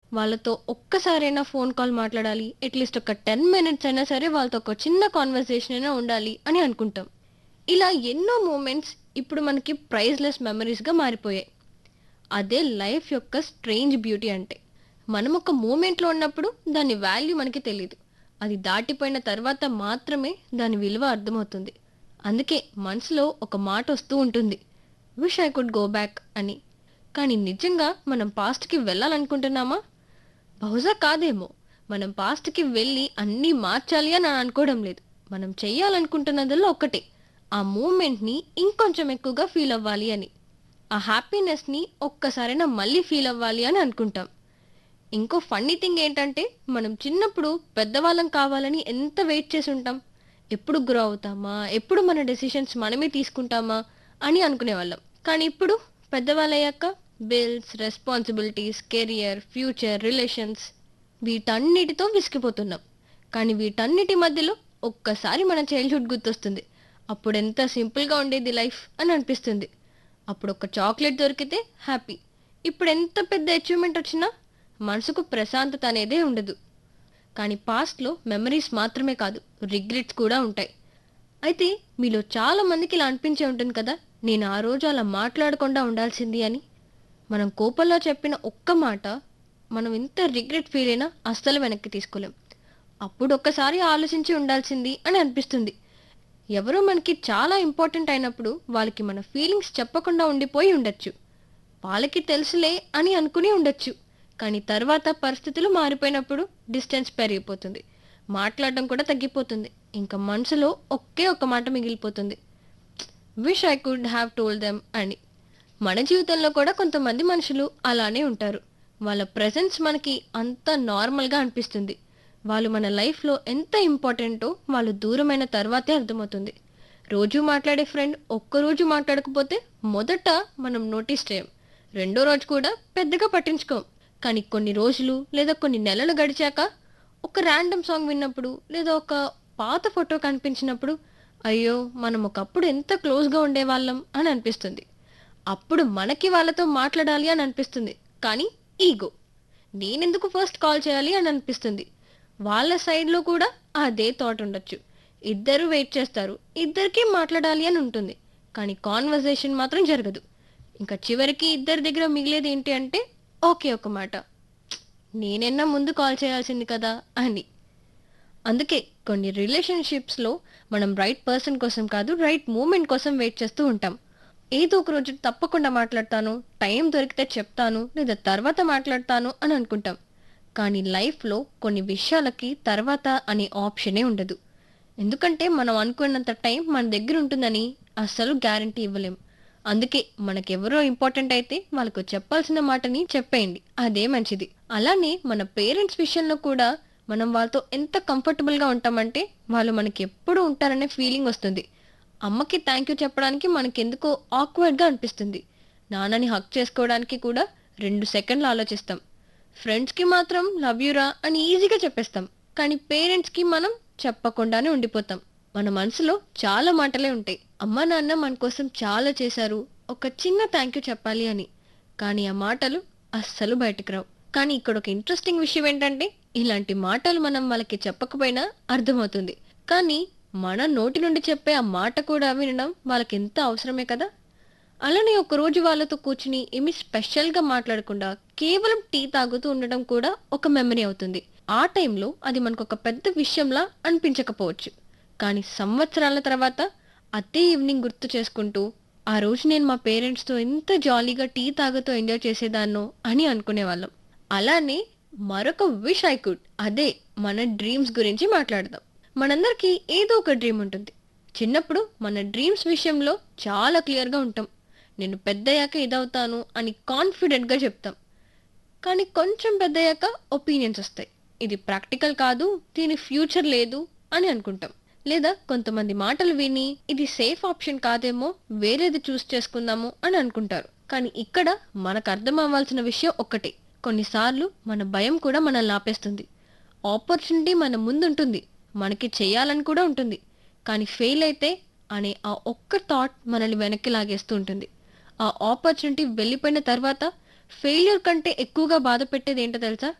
వాళ్ళతో ఒక్కసారైనా phone call మాట్లాడాలి అట్లీస్ట్ ఒక టెన్ మినిట్స్ అయినా సరే వాళ్ళతో ఒక చిన్న కాన్వర్సేషన్ అయినా ఉండాలి అని అనుకుంటాం ఇలా ఎన్నో మూమెంట్స్ ఇప్పుడు మనకి ప్రైజ్లెస్ మెమరీస్గా మారిపోయాయి అదే లైఫ్ యొక్క స్ట్రేంజ్ బ్యూటీ అంటే మనం ఒక మూమెంట్లో ఉన్నప్పుడు దాని వాల్యూ మనకి తెలియదు అది దాటిపోయిన తర్వాత మాత్రమే దాని విలువ అర్థమవుతుంది అందుకే మనసులో ఒక మాట వస్తూ ఉంటుంది wish I could go back అని కానీ నిజంగా మనం పాస్ట్కి వెళ్ళాలనుకుంటున్నామా బహుశా కాదేమో మనం పాస్ట్కి వెళ్ళి అన్నీ మార్చాలి అని నేను అనుకోవడం లేదు మనం చెయ్యాలనుకుంటున్నదల్లా ఒక్కటే ఆ మూమెంట్ని ఇంకొంచెం ఎక్కువగా ఫీల్ అవ్వాలి అని ఆ హ్యాపీనెస్ని ఒక్కసారైనా మళ్ళీ ఫీల్ అవ్వాలి అని అనుకుంటాం ఇంకో ఫన్నీ థింగ్ ఏంటంటే మనం చిన్నప్పుడు పెద్దవాళ్ళం కావాలని ఎంత వెయిట్ చేసి ఉంటాం ఎప్పుడు గ్రో అవుతామా ఎప్పుడు మన డెసిషన్స్ మనమే తీసుకుంటామా అని అనుకునేవాళ్ళం కానీ ఇప్పుడు పెద్దవాళ్ళయ్యాక bills responsibilities career future relations వీటన్నిటితో విసిగిపోతున్నాం కానీ వీటన్నిటి మధ్యలో ఒక్కసారి మన చైల్డ్హుడ్ గుర్తొస్తుంది అప్పుడు ఎంత సింపుల్గా ఉండేది లైఫ్ అని అనిపిస్తుంది అప్పుడు ఒక చాక్లెట్ దొరికితే హ్యాపీ ఇప్పుడు ఎంత పెద్ద అచీవ్మెంట్ వచ్చినా మనసుకు ప్రశాంతత అనేదే ఉండదు కానీ పాస్ట్లో మెమరీస్ మాత్రమే కాదు రిగ్రెట్స్ కూడా ఉంటాయి అయితే మీలో చాలా మందికి ఇలా అనిపించే ఉంటుంది కదా నేను ఆ రోజు అలా మాట్లాడకుండా ఉండాల్సింది అని మనం కోపంలో చెప్పిన ఒక్క మాట మనం ఎంత రిగ్రెట్ ఫీల్ అయినా అస్సలు వెనక్కి తీసుకోలేం అప్పుడు ఒక్కసారి ఆలోచించి ఉండాల్సింది అని అనిపిస్తుంది ఎవరో మనకి చాలా ఇంపార్టెంట్ అయినప్పుడు వాళ్ళకి మన ఫీలింగ్స్ చెప్పకుండా ఉండిపోయి ఉండొచ్చు వాళ్ళకి తెలుసులే అని అనుకుని ఉండొచ్చు కానీ తర్వాత పరిస్థితులు మారిపోయినప్పుడు డిస్టెన్స్ పెరిగిపోతుంది మాట్లాడడం కూడా తగ్గిపోతుంది ఇంకా మనసులో ఒకే ఒక్క మాట మిగిలిపోతుంది wish I could have told them అని మన జీవితంలో కూడా కొంతమంది మనుషులు అలానే ఉంటారు వాళ్ళ ప్రెజెన్స్ మనకి అంత నార్మల్గా అనిపిస్తుంది వాళ్ళు మన లైఫ్లో ఎంత ఇంపార్టెంటో వాళ్ళు దూరమైన తర్వాతే అర్థమవుతుంది రోజు మాట్లాడే ఫ్రెండ్ ఒక్కరోజు మాట్లాడకపోతే మొదట మనం నోటీస్ చేయం రెండో రోజు కూడా పెద్దగా పట్టించుకోం కానీ కొన్ని రోజులు లేదా కొన్ని నెలలు గడిచాక ఒక ర్యాండమ్ సాంగ్ విన్నప్పుడు లేదా ఒక పాత ఫోటో కనిపించినప్పుడు అయ్యో మనం ఒకప్పుడు ఎంత క్లోజ్గా ఉండేవాళ్ళం అని అనిపిస్తుంది అప్పుడు మనకి వాళ్ళతో మాట్లాడాలి అని అనిపిస్తుంది కానీ ఈగో నేనెందుకు ఫస్ట్ కాల్ చేయాలి అని అనిపిస్తుంది వాళ్ళ సైడ్లో కూడా అదే థాట్ ఉండొచ్చు ఇద్దరు వెయిట్ చేస్తారు ఇద్దరికీ మాట్లాడాలి అని ఉంటుంది కానీ కాన్వర్జేషన్ మాత్రం జరగదు ఇంకా చివరికి ఇద్దరి దగ్గర మిగిలేది ఏంటి అంటే ఓకే ఒక మాట నేనైనా ముందు కాల్ చేయాల్సింది కదా అని అందుకే కొన్ని రిలేషన్షిప్స్లో మనం రైట్ పర్సన్ కోసం కాదు రైట్ మూమెంట్ కోసం వెయిట్ చేస్తూ ఉంటాం ఏదో ఒక రోజు తప్పకుండా మాట్లాడతాను టైం దొరికితే చెప్తాను లేదా తర్వాత మాట్లాడతాను అని అనుకుంటాం కానీ లైఫ్లో కొన్ని విషయాలకి తర్వాత అనే ఆప్షనే ఉండదు ఎందుకంటే మనం అనుకున్నంత టైం మన దగ్గర ఉంటుందని అస్సలు గ్యారంటీ ఇవ్వలేం అందుకే మనకెవరో ఇంపార్టెంట్ అయితే వాళ్ళకు చెప్పాల్సిన మాటని చెప్పేయండి అదే మంచిది అలానే మన పేరెంట్స్ విషయంలో కూడా మనం వాళ్ళతో ఎంత కంఫర్టబుల్గా ఉంటామంటే వాళ్ళు మనకి ఎప్పుడు ఉంటారనే ఫీలింగ్ వస్తుంది అమ్మకి థ్యాంక్ యూ చెప్పడానికి మనకెందుకో ఆక్వర్డ్గా అనిపిస్తుంది నాన్నని హక్ చేసుకోవడానికి కూడా రెండు సెకండ్లు ఆలోచిస్తాం ఫ్రెండ్స్కి మాత్రం లవ్ యూరా అని ఈజీగా చెప్పేస్తాం కానీ పేరెంట్స్కి మనం చెప్పకుండానే ఉండిపోతాం మన మనసులో చాలా మాటలే ఉంటాయి అమ్మ నాన్న మన కోసం చాలా చేశారు ఒక చిన్న థ్యాంక్ యూ చెప్పాలి అని కానీ ఆ మాటలు అస్సలు బయటకు రావు కానీ ఇక్కడ ఒక ఇంట్రెస్టింగ్ విషయం ఏంటంటే ఇలాంటి మాటలు మనం వాళ్ళకి చెప్పకపోయినా అర్థమవుతుంది కానీ మన నోటి నుండి చెప్పే ఆ మాట కూడా వినడం వాళ్ళకి ఎంత అవసరమే కదా అలానే ఒక రోజు వాళ్ళతో కూర్చుని ఏమి స్పెషల్గా మాట్లాడకుండా కేవలం టీ తాగుతూ ఉండడం కూడా ఒక మెమరీ అవుతుంది ఆ టైంలో అది మనకు ఒక పెద్ద విషయంలా అనిపించకపోవచ్చు కానీ సంవత్సరాల తర్వాత అదే ఈవినింగ్ గుర్తు చేసుకుంటూ ఆ రోజు నేను మా పేరెంట్స్తో ఎంత జాలీగా టీ తాగుతూ ఎంజాయ్ చేసేదాన్నో అని అనుకునేవాళ్ళం అలానే మరొక విష్ ఐ కుడ్ అదే మన డ్రీమ్స్ గురించి మాట్లాడదాం మనందరికీ ఏదో ఒక డ్రీమ్ ఉంటుంది చిన్నప్పుడు మన డ్రీమ్స్ విషయంలో చాలా క్లియర్గా ఉంటాం నేను పెద్దయ్యాక ఇదవుతాను అని కాన్ఫిడెంట్గా చెప్తాం కానీ కొంచెం పెద్దయ్యాక ఒపీనియన్స్ వస్తాయి ఇది ప్రాక్టికల్ కాదు దీని ఫ్యూచర్ లేదు అని అనుకుంటాం లేదా కొంతమంది మాటలు విని ఇది సేఫ్ ఆప్షన్ కాదేమో వేరేది చూస్ చేసుకుందాము అని అనుకుంటారు కానీ ఇక్కడ మనకు అర్థం అవ్వాల్సిన విషయం ఒక్కటే కొన్నిసార్లు మన భయం కూడా మనల్ని ఆపేస్తుంది ఆపర్చునిటీ మన ముందుంటుంది మనకి చేయాలని కూడా ఉంటుంది కానీ ఫెయిల్ అయితే అనే ఆ ఒక్క థాట్ మనల్ని వెనక్కి లాగేస్తూ ఉంటుంది ఆ ఆపర్చునిటీ వెళ్ళిపోయిన తర్వాత ఫెయిల్యూర్ కంటే ఎక్కువగా బాధ పెట్టేది ఏంటో తెలుసా